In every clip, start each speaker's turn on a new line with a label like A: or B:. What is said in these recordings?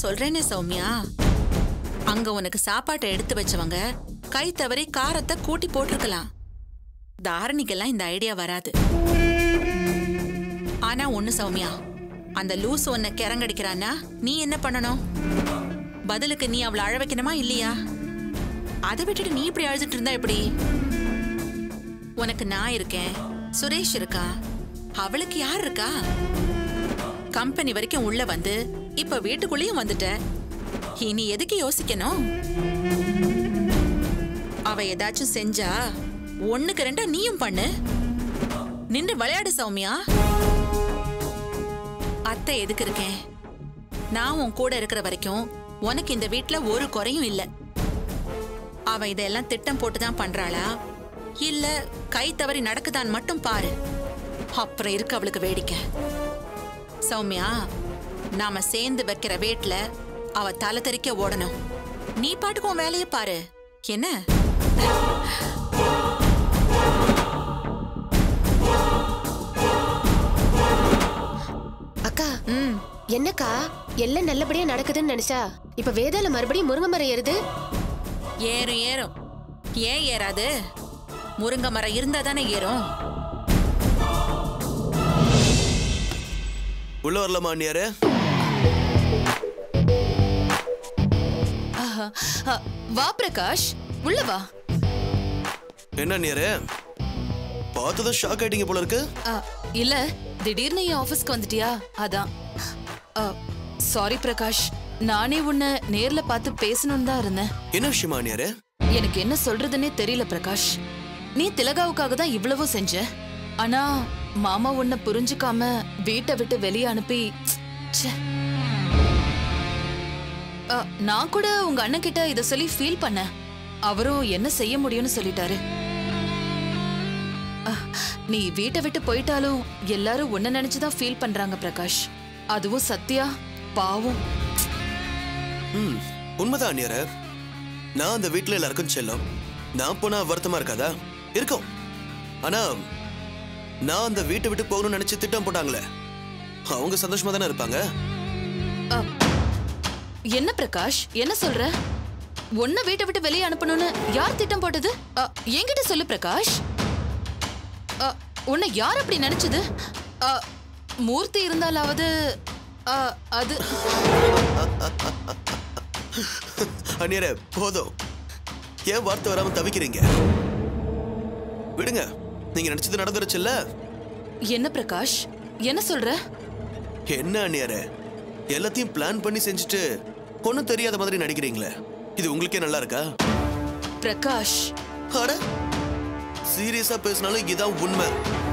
A: சொல்றேனே சௌமியா அங்க உனக்கு சாப்பாட்டை எடுத்து வச்சவங்க கை தவறி காரத்தை கூட்டி போட்டிருக்கலாம் தாரணிக்கெல்லாம் இந்த ஐடியா வராது ஆனா ஒண்ணு சௌமியா அந்த லூஸ் உன்னை கிறங்கடிக்கிறான்னா நீ என்ன பண்ணணும் பதிலுக்கு நீ அவளை அழ வைக்கணுமா இல்லையா அதை விட்டுட்டு நீ இப்படி அழுதுட்டு இருந்தா எப்படி உனக்கு நான் இருக்கேன் சுரேஷ் இருக்கா அவளுக்கு யார் இருக்கா கம்பெனி வரைக்கும் உள்ள வந்து இப்ப வீட்டுக்குள்ளேயும் வந்துட்ட இனி எதுக்கு யோசிக்கணும் அவ ஏதாச்சும் செஞ்சா ஒண்ணுக்கு ரெண்டா நீயும் பண்ணு நின்று விளையாடு சௌமியா அத்தை எதுக்கு இருக்கேன் நான் உன் கூட இருக்கிற வரைக்கும் உனக்கு இந்த வீட்ல ஒரு குறையும் இல்ல அவ இதெல்லாம் திட்டம் போட்டு தான் பண்றாளா இல்ல கை தவறி நடக்குதான்னு மட்டும் பாரு அப்புறம் இருக்கு அவளுக்கு வேடிக்கை சௌமியா நாம சேர்ந்து வைக்கிற வேட்ல அவ தலை தெறிக்க ஓடணும் நீ பாட்டுக்கு உன் வேலையை பாரு என்ன
B: அக்கா
A: ம்
B: என்னக்கா எல்லாம் நல்லபடியா நடக்குதுன்னு நினைச்சா இப்ப வேதாள மறுபடியும் முருங்கை மரம் ஏறுது
A: ஏறும் ஏறும் ஏன் ஏறாது முருங்கை மரம் இருந்தா தானே ஏறும்
C: உள்ள வரலாமா அண்ணியாரே
D: ஆஹா. அ, வா பிரகாஷ் உள்ள வா
C: என்ன அண்ணியாரே பார்த்ததும் ஷாக் ஆயிட்டீங்க போல இருக்கு
D: அ, இல்ல திடீர்னு என் ஆபீஸ்க்கு வந்துட்டியா அதான் சாரி பிரகாஷ் நானே உன்னை நேர்ல பார்த்து பேசணும்னு தான் இருந்தேன்
C: என்ன விஷயமா அண்ணியாரே
D: எனக்கு என்ன சொல்றதுன்னே தெரியல பிரகாஷ் நீ திலகாவுக்காக தான் இவ்வளவோ செஞ்ச ஆனா மாமா உன்னை புரிஞ்சுக்காம வீட்டை விட்டு வெளியே அனுப்பி ச்சே. அ, நான் கூட உங்க அண்ணன் கிட்ட இத சொல்லி ஃபீல் பண்ணேன் அவரும் என்ன செய்ய முடியும்னு சொல்லிட்டாரு அ, நீ வீட்டை விட்டு போயிட்டாலும் எல்லாரும் உன்னை நினைச்சுதான் ஃபீல் பண்றாங்க பிரகாஷ் அதுவும் சத்யா பாவம்
C: ம் உண்மைதான் அண்ணியாரே நான் அந்த வீட்ல எல்லாருக்கும் செல்லம் நான் போனா வருத்தமா இருக்காதா இருக்கும் ஆனா நான் அந்த வீட்டை விட்டு போகணும்னு நினைச்சு திட்டம் போட்டாங்களே அவங்க சந்தோஷமா தானே இருப்பாங்க
D: அ, என்ன பிரகாஷ் என்ன சொல்ற உன்னை வீட்டை விட்டு வெளியே அனுப்பணும்னு யார் திட்டம் போட்டது அ, என்கிட்ட சொல்லு பிரகாஷ் அ, உன்னை யார் அப்படி நினைச்சது அ, மூர்த்தி இருந்தாலாவது அ, அது
C: அந்நியரே போதும் ஏன் வார்த்தை வராம தவிக்கிறீங்க விடுங்க நீங்க நினைச்சது நடந்துருச்சுல்ல
D: என்ன பிரகாஷ் என்ன சொல்ற
C: என்ன அந்நியரே எல்லாத்தையும் பிளான் பண்ணி செஞ்சுட்டு ஒன்றும் தெரியாத மாதிரி நடிக்கிறீங்களே இது உங்களுக்கே நல்லா இருக்கா
D: பிரகாஷ்
C: அட சீரியஸா பேசினாலும் இதான் உண்மை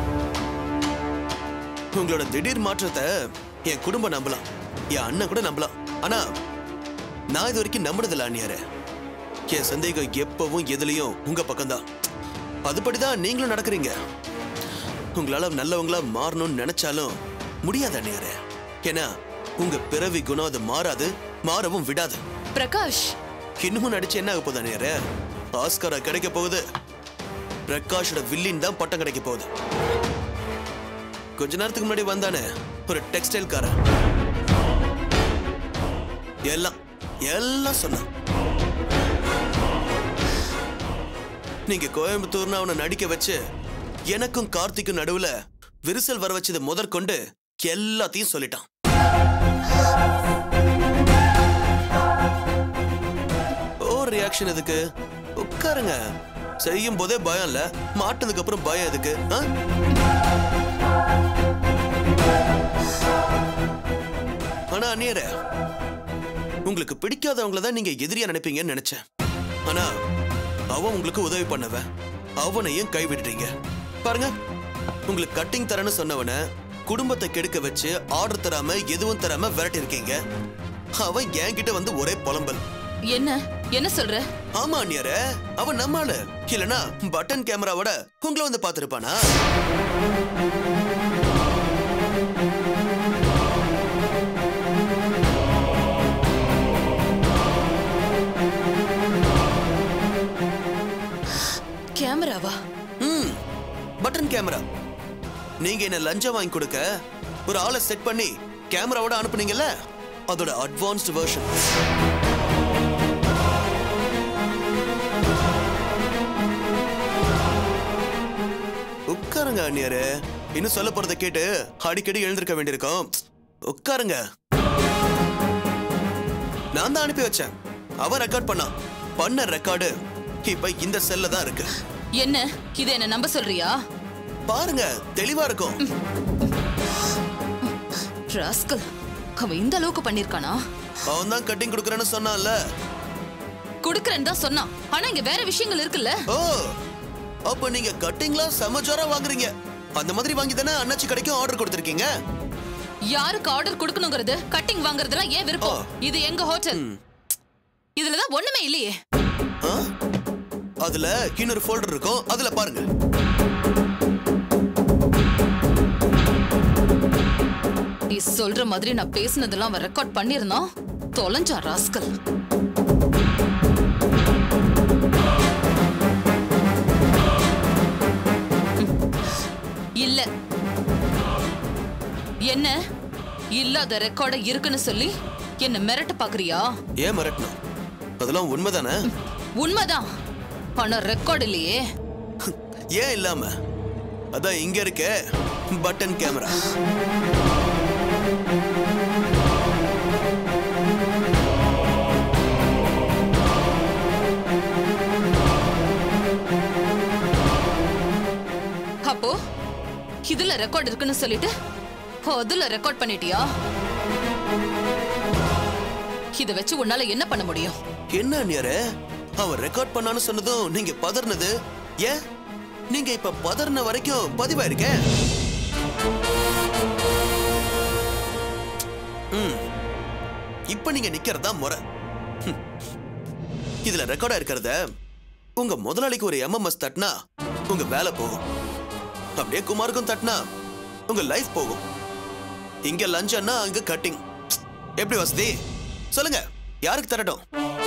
C: உங்களோட திடீர் மாற்றத்தை என் குடும்பம் நம்பலாம் என் அண்ணன் கூட நம்பலாம் ஆனா நான் இது வரைக்கும் நம்பினதில்ல அண்ணியாரே என் சந்தேகம் எப்பவும் எதுலயும் உங்க பக்கம்தான் அதுபடிதான் நீங்களும் நடக்கிறீங்க உங்களால நல்லவங்களா மாறணும்னு நினைச்சாலும் முடியாது அண்ணியாரே ஏன்னா உங்க பிறவி குணம் அது மாறாது மாறவும் விடாது
D: பிரகாஷ்
C: இன்னமும் நடிச்சு என்ன ஆக போகுது அண்ணியாரே ஆஸ்காரா கிடைக்க போகுது பிரகாஷோட வில்லின் தான் பட்டம் கிடைக்க போகுது கொஞ்ச நேரத்துக்கு முன்னாடி வந்தானே ஒரு டெக்ஸ்டைல் காரன் எல்லாம் எல்லாம் சொன்னான் நீங்க கோயம்புத்தூர்னு அவனை நடிக்க வச்சு எனக்கும் கார்த்திக்கும் நடுவுல விரிசல் வர வச்சது முதற்கொண்டு எல்லாத்தையும் சொல்லிட்டான் ஓ ரியாக்ஷன் எதுக்கு உட்காருங்க செய்யும் போதே பயம் இல்ல மாட்டதுக்கு அப்புறம் பயம் எதுக்கு ஆ? ஆனா அந்நியரே உங்களுக்கு பிடிக்காதவங்கள தான் நீங்க எதிரியா நினைப்பீங்கன்னு நினைச்சேன் ஆனா அவன் உங்களுக்கு உதவி பண்ணவன் அவனையும் கைவிடுறீங்க பாருங்க உங்களுக்கு கட்டிங் தரேன்னு சொன்னவன குடும்பத்தை கெடுக்க வச்சு ஆர்டர் தராம எதுவும் தராம விரட்டி இருக்கீங்க அவன் என்கிட்ட வந்து ஒரே புலம்பல்
D: என்ன என்ன சொல்ற
C: ஆமா அண்ணியாரே அவன் நம்மாளு இல்லனா பட்டன் கேமராவோட உங்களை வந்து பார்த்திருப்பானா
D: கேமராவா
C: ம் பட்டன் கேமரா நீங்க என்ன லஞ்சம் வாங்கி கொடுக்க ஒரு ஆளை செட் பண்ணி கேமராவோட அனுப்புனீங்கல்ல அதோட அட்வான்ஸ்டு வெர்ஷன் உட்காருங்க அண்ணியாரு இன்னும் சொல்ல போறத கேட்டு அடிக்கடி எழுந்திருக்க வேண்டியிருக்கும் உட்காருங்க நான் தான் அனுப்பி வச்சேன் அவன் ரெக்கார்ட் பண்ணான் பண்ண ரெக்கார்டு இப்ப இந்த செல்ல தான் இருக்கு
D: என்ன இதை என்ன நம்ப சொல்றியா
C: பாருங்க தெளிவா இருக்கும்
D: ராஸ்கல் அவன் இந்த அளவுக்கு பண்ணிருக்கானா
C: அவன் தான் கட்டிங் கொடுக்குறேன்னு சொன்னான்ல
D: குடுக்கறேன்னு தான் சொன்னான் ஆனா இங்க வேற விஷயங்கள் இருக்குல்ல
C: ஓ அப்ப நீங்க கட்டிங்லாம் செமஜோரா வாங்குறீங்க அந்த மாதிரி வாங்கி தானே அண்ணாச்சி கடைக்கும் ஆர்டர் கொடுத்துருக்கீங்க
D: யாருக்கு ஆர்டர் கொடுக்கணுங்கிறது கட்டிங் வாங்குறதுலாம் ஏன் விருப்பம் இது எங்க ஹோட்டல் இதுலதான் ஒண்ணுமே இல்லையே
C: ஆ? அதுல இன்னொரு ஃபோல்டர் இருக்கும் அதுல பாருங்க
D: நீ சொல்ற மாதிரி நான் பேசினதெல்லாம் அவன் ரெக்கார்ட் பண்ணிருந்தான் தொலைஞ்சா ராஸ்கல் இல்ல என்ன இல்லாத ரெக்கார்ட இருக்குன்னு சொல்லி என்ன மிரட்ட பாக்குறியா
C: ஏன் மிரட்டணும் அதெல்லாம் உண்மைதானே
D: உண்மைதான் ஆனா ரெக்கார்ட் இல்லையே
C: ஏன் இல்லாம அதான் இங்க இருக்க பட்டன் கேமரா
D: அப்போ இதுல ரெக்கார்ட் இருக்குன்னு சொல்லிட்டு அதுல ரெக்கார்ட் பண்ணிட்டியா இத வச்சு உன்னால என்ன பண்ண முடியும்
C: என்ன அண்ணியாரே அவன் ரெக்கார்ட் பண்ணான்னு சொன்னதும் நீங்க பதறினது ஏன் நீங்க இப்ப பதறின வரைக்கும் பதிவாயிருக்க ம். இப்ப நீங்க நிக்கிறதா முறை ஹம். இதுல ரெக்கார்டா இருக்கிறத உங்க முதலாளிக்கு ஒரு எம்எம்எஸ் தட்டினா உங்க வேலை போகும் அப்படியே குமாருக்கும் தட்டினா உங்க லைஃப் போகும் இங்க லஞ்சம்னா அங்க கட்டிங் எப்படி வசதி சொல்லுங்க யாருக்கு தரட்டும்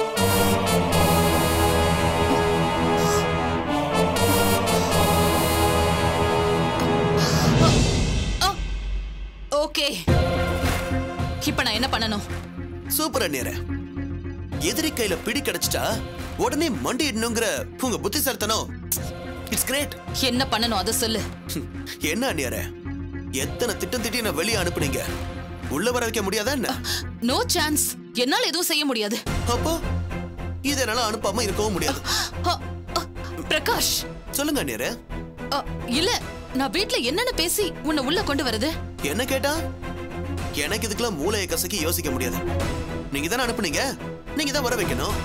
D: ஓகே இப்ப நான் என்ன பண்ணணும்
C: சூப்பர் அந்நியரே எதிரி கையில பிடி கிடைச்சிட்டா உடனே மண்டிடணுங்கிற உங்க புத்திசாலித்தனம் இட்ஸ் கிரேட்
D: என்ன பண்ணணும் அதை சொல்லு
C: என்ன அந்நியரே எத்தனை திட்டம் திட்டி நான் வெளியே அனுப்புனீங்க உள்ள வர வைக்க முடியாதா என்ன
D: நோ சான்ஸ் என்னால எதுவும் செய்ய முடியாது
C: அப்போ இதை என்னால அனுப்பாம இருக்கவும் முடியாது
D: அ, அ, பிரகாஷ்
C: சொல்லுங்க அந்நியரே
D: அ, இல்ல நான் வீட்ல என்னன்னு பேசி உன்னை உள்ள கொண்டு வருது
C: என்ன கேட்டா எனக்கு இதுக்கெல்லாம் மூளையை கசக்கி யோசிக்க முடியாது நீங்க தானே அனுப்புனீங்க நீங்க தான் வர வைக்கணும்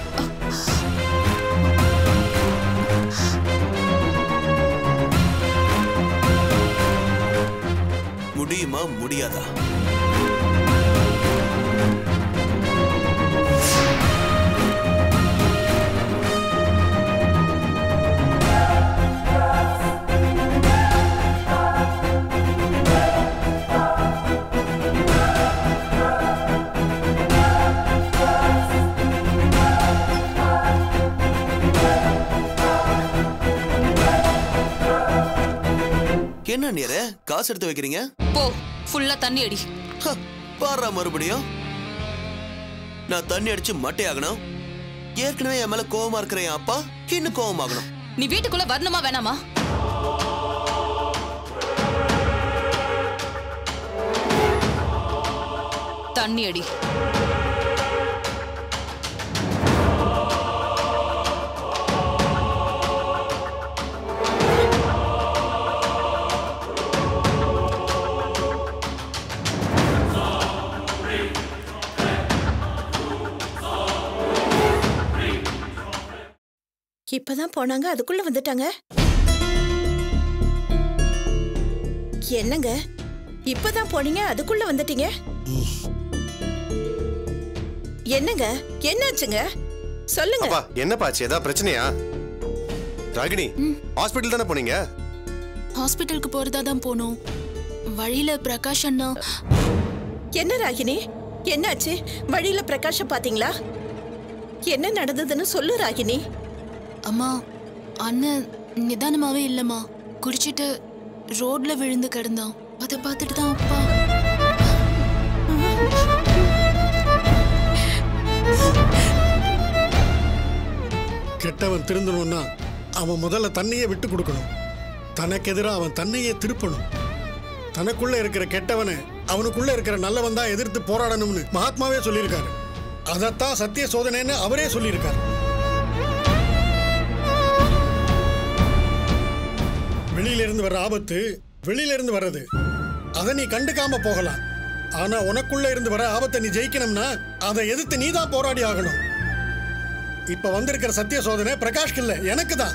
C: முடியுமா முடியாதா என்ன நீர காசு எடுத்து வைக்கிறீங்க
D: போ ஃபுல்லா தண்ணி அடி
C: ஹ, பாருடா மறுபடியும் நான் தண்ணி அடிச்சு மட்டையாகணும் ஏற்கனவே என் மேல கோவமா இருக்கிற என் அப்பா இன்னும் கோவமாகணும்
D: நீ வீட்டுக்குள்ள வரணுமா வேணாமா தண்ணி அடி
E: இப்பதான் போனாங்க அதுக்குள்ள வந்துட்டாங்க என்னங்க இப்பதான் போனீங்க அதுக்குள்ள வந்துட்டீங்க என்னங்க என்னாச்சுங்க சொல்லுங்க
F: அப்பா என்னப்பாச்சு ஏதாவது பிரச்சனையா ராகினி ஹாஸ்பிட்டல் தானே போனீங்க
G: ஹாஸ்பிட்டலுக்கு போறதா தான் போனோம் வழியில பிரகாஷ் அண்ணா
E: என்ன ராகினி என்னாச்சு வழியில பிரகாஷ பாத்தீங்களா என்ன நடந்ததுன்னு சொல்லு ராகினி
G: அம்மா அண்ணன் நிதானமாவே இல்லம்மா குடிச்சிட்டு ரோட்ல விழுந்து கிடந்தான் அதை பார்த்துட்டு தான் அப்பா
H: கெட்டவன் திருந்தணும்னா அவன் முதல்ல தன்னையே விட்டு கொடுக்கணும் தனக்கு எதிராக அவன் தன்னையே திருப்பணும் தனக்குள்ள இருக்கிற கெட்டவனை அவனுக்குள்ள இருக்கிற நல்லவன் தான் எதிர்த்து போராடணும்னு மகாத்மாவே சொல்லியிருக்காரு அதைத்தான் சத்திய சோதனைன்னு அவரே சொல்லியிருக்காரு வெளியில இருந்து வர்ற ஆபத்து வெளியில இருந்து வர்றது அதை நீ கண்டுக்காம போகலாம் ஆனா உனக்குள்ள இருந்து வர ஆபத்தை நீ ஜெயிக்கணும்னா அதை எதிர்த்து நீ தான் போராடி ஆகணும் இப்ப வந்திருக்கிற சத்திய சோதனை பிரகாஷ்க்கு இல்ல எனக்கு தான்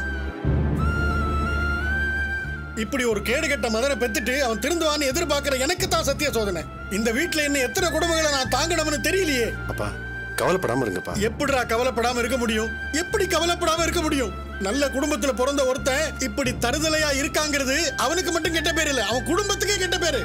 H: இப்படி ஒரு கேடு கெட்ட மதனை பெத்துட்டு அவன் திருந்துவான்னு எதிர்பார்க்கிற எனக்கு தான் சத்திய சோதனை இந்த வீட்ல என்ன எத்தனை குடும்பங்களை நான் தாங்கணும்னு தெரியலையே
F: அப்பா கவலைப்படாம இருங்கப்பா
H: எப்படிடா கவலைப்படாம இருக்க முடியும் எப்படி கவலைப்படாம இருக்க முடியும் நல்ல குடும்பத்துல பிறந்த ஒருத்தன் இப்படி தருதலையா இருக்காங்கிறது அவனுக்கு மட்டும் கெட்ட பேர் இல்ல அவன் குடும்பத்துக்கே கெட்ட பேரு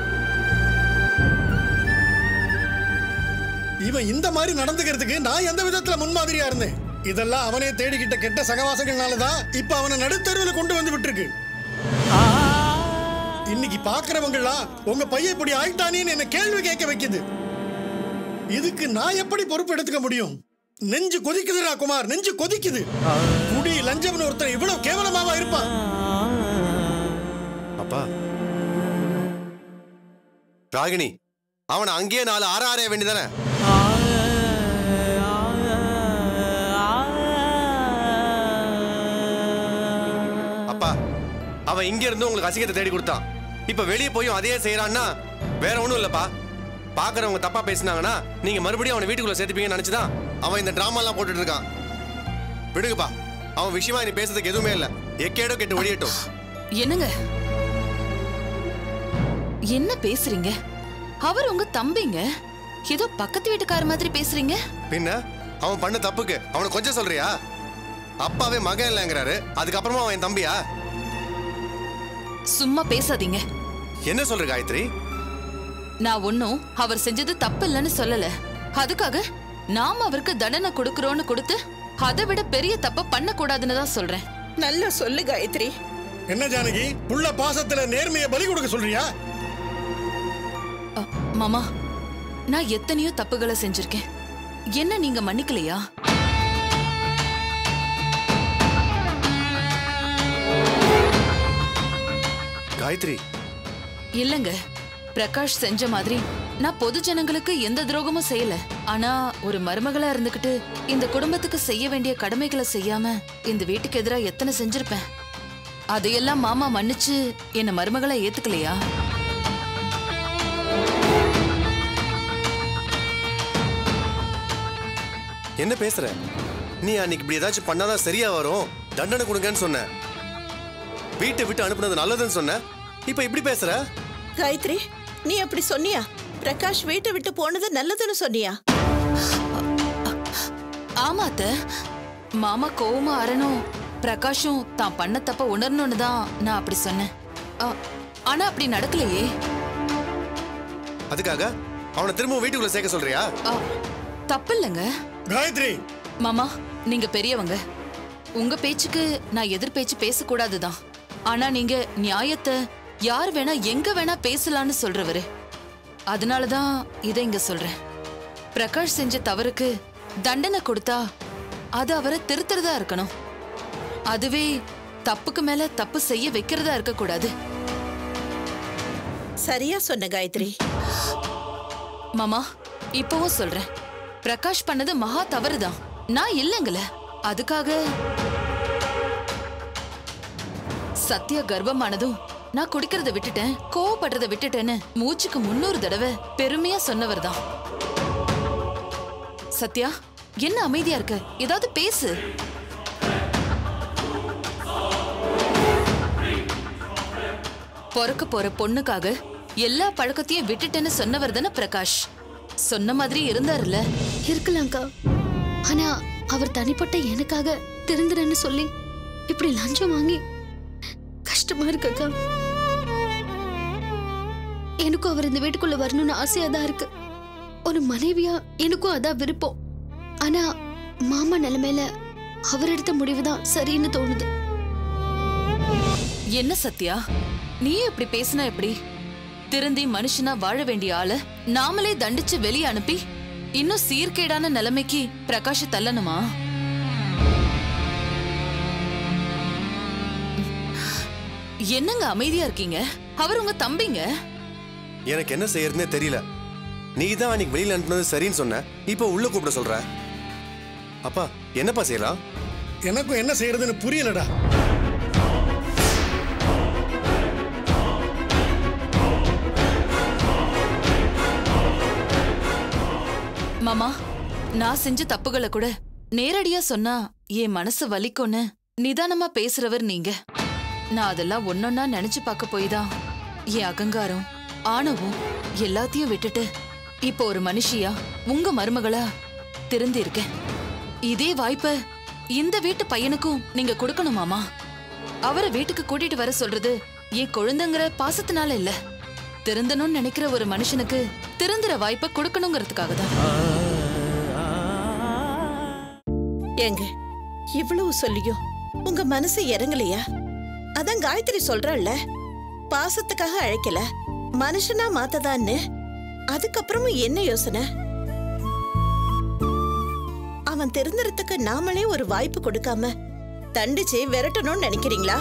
H: இவன் இந்த மாதிரி நடந்துக்கிறதுக்கு நான் எந்த விதத்துல முன்மாதிரியா இருந்தேன் இதெல்லாம் அவனே தேடிக்கிட்ட கெட்ட சகவாசங்கள்னால தான் இப்ப அவனை நடுத்தருவில் கொண்டு வந்து விட்டுருக்கு இன்னைக்கு பாக்குறவங்கலாம் உங்க பையன் இப்படி ஆயிட்டானேன்னு என்ன கேள்வி கேட்க வைக்குது இதுக்கு நான் எப்படி பொறுப்பு எடுத்துக்க முடியும் நெஞ்சு கொதிக்குதுடா குமார் நெஞ்சு கொதிக்குது குடி லஞ்சம்னு ஒருத்தன் இவ்வளவு கேவலமாவா இருப்பான்
F: அப்பா ராகினி அவனை அங்கேயே நாலு ஆற ஆறைய வேண்டியதானே அப்பா அவன் இங்க இருந்து உங்களுக்கு அசிங்கத்தை தேடி கொடுத்தான் இப்ப வெளியே போயும் அதையே செய்யறான்னா வேற ஒண்ணும் இல்லப்பா பாக்குறவங்க தப்பா பேசினாங்கன்னா நீங்க மறுபடியும் அவனை வீட்டுக்குள்ள சேர்த்துப்பீங்கன்னு நினைச்சுதான் அவன் இந்த டிராமா எல்லாம் போட்டுட்டு இருக்கான் விடுங்கப்பா அவன் விஷயமா நீ பேசுறதுக்கு எதுவுமே இல்ல எக்கேடோ கெட்டு ஒழியட்டும்
D: என்னங்க என்ன பேசுறீங்க அவர் உங்க தம்பிங்க ஏதோ பக்கத்து வீட்டுக்கார மாதிரி பேசுறீங்க
F: பின்ன அவன் பண்ண தப்புக்கு அவனை கொஞ்சம் சொல்றியா அப்பாவே மகன் இல்லைங்கிறாரு அதுக்கப்புறமா அவன் என் தம்பியா
D: சும்மா பேசாதீங்க
F: என்ன சொல்ற காயத்ரி
D: நான் ஒன்னும் அவர் செஞ்சது தப்பு இல்லைன்னு சொல்லல அதுக்காக நாம அவருக்கு தண்டனை கொடுக்கறோம்னு கொடுத்து அதை விட பெரிய தப்ப பண்ண கூடாதுன்னு தான் சொல்றேன்
E: நல்லா சொல்லு காயத்ரி
H: என்ன ஜானகி புள்ள பாசத்துல நேர்மையை பலி கொடுக்க சொல்றியா
D: அ, மாமா நான் எத்தனையோ தப்புகளை செஞ்சிருக்கேன் என்ன நீங்க மன்னிக்கலையா
F: காயத்ரி
D: இல்லங்க பிரகாஷ் செஞ்ச மாதிரி நான் பொது ஜனங்களுக்கு எந்த துரோகமும் செய்யல ஆனா ஒரு மருமகளா இருந்துகிட்டு இந்த குடும்பத்துக்கு செய்ய வேண்டிய கடமைகளை செய்யாம இந்த வீட்டுக்கு எதிரா எத்தனை செஞ்சிருப்பேன் அதையெல்லாம் மாமா மன்னிச்சு என்ன மருமகளா ஏத்துக்கலையா
F: என்ன பேசுற நீ அன்னைக்கு இப்படி ஏதாச்சும் பண்ணாதான் சரியா வரும் தண்டனை கொடுங்கன்னு சொன்ன வீட்டை விட்டு அனுப்புனது நல்லதுன்னு சொன்ன இப்ப இப்படி பேசுற
E: காயத்ரி நீ அப்படி சொன்னியா பிரகாஷ் வீட்டை விட்டு போனது நல்லதுன்னு சொன்னியா
D: ஆமா அத்த மாமா கோவமா அரணும் பிரகாஷும் தான் பண்ண தப்ப உணரணும்னு தான் நான் அப்படி சொன்னேன் ஆ, ஆனா அப்படி நடக்கலையே
F: அதுக்காக அவனை திரும்ப வீட்டுக்குள்ள சேர்க்க சொல்றியா
D: ஆ, தப்பு இல்லைங்க
H: காயத்ரி
D: மாமா நீங்க பெரியவங்க உங்க பேச்சுக்கு நான் எதிர் பேச்சு பேசக்கூடாதுதான் ஆனா நீங்க நியாயத்தை யார் வேணா எங்க வேணா பேசலாம்னு சொல்றவரு அதனாலதான் இதை இங்க சொல்றேன் பிரகாஷ் செஞ்ச தவறுக்கு தண்டனை கொடுத்தா அது அவரை திருத்துறதா இருக்கணும் அதுவே தப்புக்கு மேல தப்பு செய்ய வைக்கிறதா இருக்க கூடாது
E: சரியா சொன்ன காயத்ரி
D: மாமா இப்பவும் சொல்றேன் பிரகாஷ் பண்ணது மகா தவறுதான் நான் இல்லைங்கள அதுக்காக சத்யா கர்ப்பமானதும் நான் குடிக்கிறத விட்டுட்டேன் கோவப்படுறத விட்டுட்டேன்னு மூச்சுக்கு முன்னூறு தடவை பெருமையா சொன்னவர் தான் சத்யா என்ன அமைதியா இருக்க ஏதாவது பேசு பிறக்க போற பொண்ணுக்காக எல்லா பழக்கத்தையும் விட்டுட்டேன்னு சொன்னவர் தானே பிரகாஷ் சொன்ன மாதிரி இருந்தாருல்ல
I: இருக்கலாம்க்கா ஆனா அவர் தனிப்பட்ட எனக்காக திருந்துறேன்னு சொல்லி இப்படி லஞ்சம் வாங்கி கஷ்டமா இருக்குக்கா எனக்கும் அவர் இந்த வீட்டுக்குள்ள வரணும்னு ஆசையா தான் இருக்கு ஒரு மனைவியா எனக்கும் அதான் விருப்பம் ஆனா மாமா நிலைமையில அவர் எடுத்த முடிவு தான் சரின்னு தோணுது
D: என்ன சத்யா நீ இப்படி பேசினா எப்படி திருந்தி மனுஷனா வாழ வேண்டிய ஆள நாமளே தண்டிச்சு வெளிய அனுப்பி இன்னும் சீர்கேடான நிலைமைக்கு பிரகாஷ தள்ளணுமா என்னங்க அமைதியா இருக்கீங்க அவர் உங்க தம்பிங்க
F: எனக்கு என்ன செய்யறதுனே தெரியல நீ தான் அன்னைக்கு வெளியில அனுப்புனது சரின்னு சொன்ன இப்போ உள்ள கூப்பிட சொல்ற அப்பா என்னப்பா செய்யலாம்
H: எனக்கும் என்ன செய்யறதுன்னு புரியலடா
D: மாமா நான் செஞ்ச தப்புகளை கூட நேரடியா சொன்னா என் மனசு வலிக்கும்னு நிதானமா பேசுறவர் நீங்க நான் அதெல்லாம் ஒன்னொன்னா நினைச்சு பார்க்க போய் தான் என் அகங்காரம் ஆணவம் எல்லாத்தையும் விட்டுட்டு இப்போ ஒரு மனுஷியா உங்க மருமகளா திருந்தி இருக்கேன் இதே வாய்ப்ப இந்த வீட்டு பையனுக்கும் நீங்க கொடுக்கணும் மாமா அவரை வீட்டுக்கு கூட்டிட்டு வர சொல்றது என் குழந்தைங்கிற பாசத்தினால இல்ல திருந்தணும்னு நினைக்கிற ஒரு மனுஷனுக்கு திருந்துற வாய்ப்பை கொடுக்கணுங்கிறதுக்காக தான்
E: ஏங்க இவ்வளவு சொல்லியும் உங்க மனசு இறங்கலையா அதான் காயத்ரி சொல்றல்ல பாசத்துக்காக அழைக்கல மனுஷனா மாத்ததான்னு அதுக்கப்புறமும் என்ன யோசனை அவன் திருந்துறதுக்கு நாமளே ஒரு வாய்ப்பு கொடுக்காம தண்டிச்சு விரட்டணும்னு நினைக்கிறீங்களா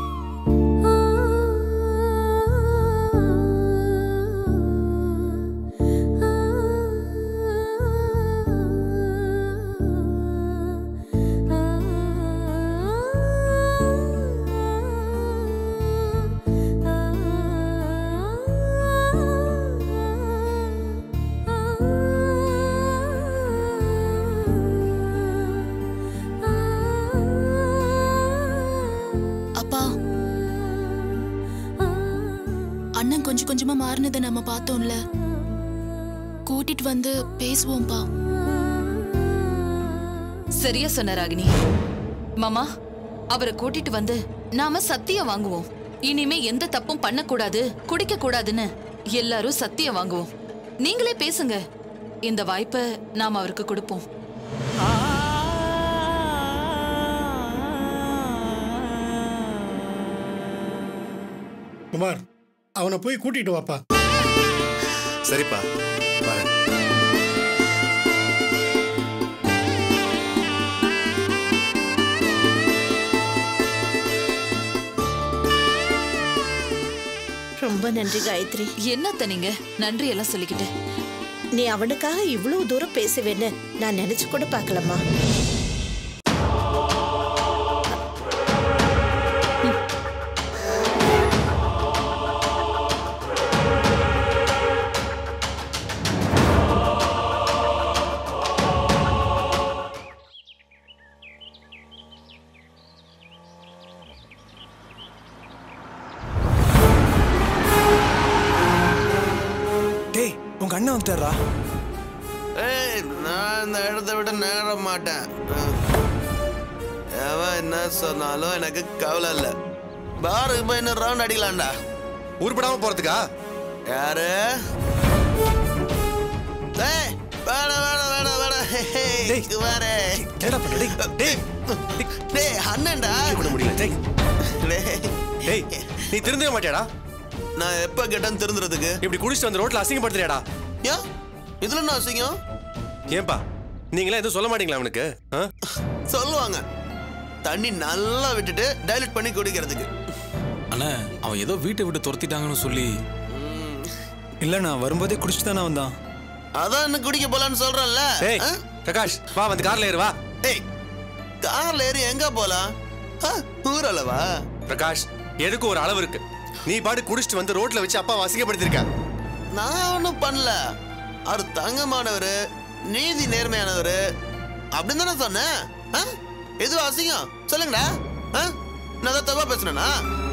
G: அப்பா அண்ணன் கொஞ்சம் கொஞ்சமா மாறினதை நம்ம பார்த்தோம்ல கூட்டிட்டு வந்து பேசுவோம்ப்பா
D: சரியா சொன்ன ராகினி மாமா அவரை கூட்டிட்டு வந்து நாம சத்தியம் வாங்குவோம் இனிமே எந்த தப்பும் பண்ணக்கூடாது குடிக்க கூடாதுன்னு எல்லாரும் சத்தியம் வாங்குவோம் நீங்களே பேசுங்க இந்த வாய்ப்பை நாம அவருக்கு கொடுப்போம்
H: குமார் அவனை போய் கூட்டிட்டு வாப்பா
F: சரிப்பா வரேன்
E: ரொம்ப நன்றி காயத்ரி
D: என்னத்த நீங்க நன்றி எல்லாம் சொல்லிக்கிட்டு
E: நீ அவனுக்காக இவ்வளவு தூரம் பேசுவேன்னு நான் நினைச்சு கூட பார்க்கலம்மா
J: டேய் உங்க அண்ணன் வந்துட்டாரா
C: ஏய் நான் இந்த இடத்த விட்டு நகர மாட்டேன் அஹ். எவன் என்ன சொன்னாலும் எனக்கு கவலை இல்லை பாருக்கு போய் இன்னும் ரவுண்ட் அடிக்கலாம்டா
F: உருப்படாம போறதுக்கா
C: யாரு டேய் வேணாம் வேணாம் வேணாம் வேணாம் ஹே, ஹே,
J: டேய்.
C: குமாரே.
J: என்னடா பண்ண டேய் டேய்
C: டேய் அண்ணன்டா
F: பண்ண முடியல டேய்
C: டேய்,
F: டேய் நீ திருந்தவே மாட்டியாடா
C: நான் எப்ப கேட்டேன் திருந்துறதுக்கு
F: இப்படி குடிச்சிட்டு வந்து ரோட்ல அசிங்கப்படுத்துறியாடா
C: ஏன் இதுல என்ன அசிங்கம்
F: ஏன்பா நீங்களே எதுவும் சொல்ல மாட்டீங்களா அவனுக்கு ஆ?
C: சொல்லுவாங்க தண்ணி நல்லா விட்டுட்டு டைலூட் பண்ணி குடிக்கிறதுக்கு
J: அண்ணா அவன் ஏதோ வீட்டை விட்டு துரத்திட்டாங்கன்னு சொல்லி இல்ல நான் வரும்போதே குடிச்சிட்டு தானே வந்தான்
C: அதான் இன்னும் குடிக்க போலான்னு சொல்றேன்ல
F: டேய்
C: ஆ?
F: பிரகாஷ் வா வந்து கார்ல ஏறு வா
C: ஏய் கார்ல ஏறி எங்க போலாம் ஆ, ஊரளவா
F: பிரகாஷ் எதுக்கு ஒரு அளவு இருக்கு நீ பாட்டு குடிச்சிட்டு வந்து ரோட்ல வச்சு அப்பா அசிங்கப்படுத்திருக்க
C: நான் ஒன்றும் பண்ணல அவர் தங்கமானவர் நீதி நேர்மையானவர் அப்படின்னு தானே சொன்னேன் ஆ? எது அசிங்கம் சொல்லுங்கடா ஆ? நான் ஏதாவது தப்பா பேசுனேனா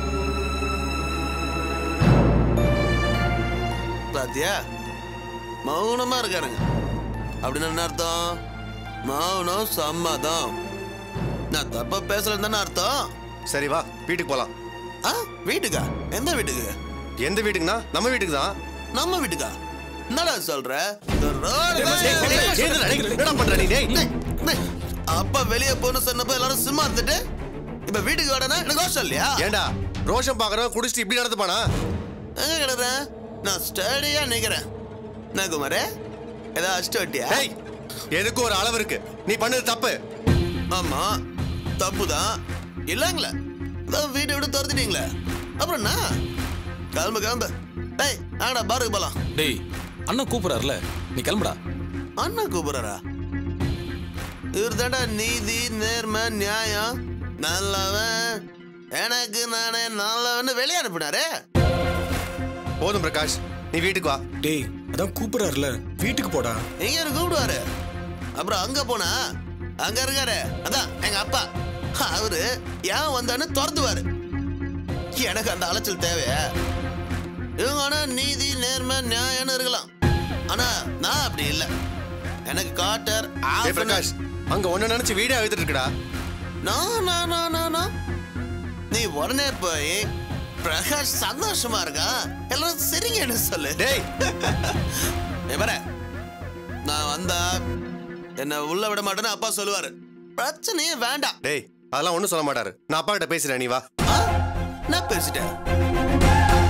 C: பாத்தியா மௌனமா இருக்காருங்க அப்படின்னு என்ன அர்த்தம் மௌனம் சம்மதம் நான் தப்பா பேசலன்னு தானே அர்த்தம்
F: சரி வா வீட்டுக்கு போலாம்
C: ஆ வீட்டுக்கா எந்த வீட்டுக்கு
F: எந்த வீட்டுக்குன்னா நம்ம வீட்டுக்கு தான்
C: நம்ம வீட்டுக்கா என்னடா சொல்ற இந்த road தான்
F: டேய், டேய், டேய், சேர்ந்துடா, டேய், என்னடா பண்ற நீ டேய்
C: டேய், டேய், அப்பா வெளியே போன சொன்னப்ப எல்லாரும் சும்மா இருந்துட்டு இப்ப வீட்டுக்கு வாடனா எனக்கு ரோஷம் இல்லையா
F: ஏன்டா ரோஷம் பாக்குறவன் குடிச்சிட்டு இப்படி நடந்துப்பானா
C: எங்க கிடக்குறேன் நான் ஸ்டடியா நிக்கிறேன் என்ன குமாரே ஏதாவது அஷ்ட வட்டியா
F: டேய் எதுக்கு ஒரு அளவு இருக்கு நீ பண்ணது தப்பு
C: ஆமா தப்புதான் இல்லங்களே இதான் வீட்டை விட்டு துரத்திட்டீங்களே அப்புறம் என்ன கிளம்பு கிளம்பு டேய் ஆடா பாருக்கு போலாம்
J: டேய் அண்ணன் கூப்பிடுறாருல நீ கிளம்புடா
C: அண்ணா கூப்பிடுறாரா இவர் தாண்டா நீதி நேர்மை நியாயம் நல்லவன் எனக்கு நானே நல்லவன்னு வெளியே அனுப்பினாரே
F: போதும் பிரகாஷ் நீ வீட்டுக்கு வா
J: டேய் அதான் கூப்பிடுறாருல வீட்டுக்கு போடா
C: எங்க இருக்கு கூப்பிடுவாரு அப்புறம் அங்க போனா அங்க இருக்காரு அதான் எங்க அப்பா அவரு ஏன் வந்தான்னு துரத்துவாரு எனக்கு அந்த அலைச்சல் தேவையா இவங்க ஆனா நீதி நேர்மை நியாயம்னு இருக்கலாம் ஆனா நான் அப்படி இல்லை எனக்கு காட்டர்
F: ஏய் பிரகாஷ் அங்க ஒண்ணு நினைச்சு வீடே அழுத்துட்டு இருக்கடா
C: நான் நான் நான் நான் நான் நீ உடனே போய் பிரகாஷ் சந்தோஷமா இருக்கா எல்லாரும் சரிங்கன்னு சொல்லு
F: டேய்
C: ஏய் பாரு நான் வந்தா என்ன உள்ள விட மாட்டேன்னு அப்பா சொல்லுவாரு பிரச்சனையே வேண்டாம்
F: டேய் அதெல்லாம் ஒண்ணும் சொல்ல மாட்டாரு நான் அப்பா கிட்ட பேசுறேன் நீ வா
C: ஆ? நான் பேசிட்டேன்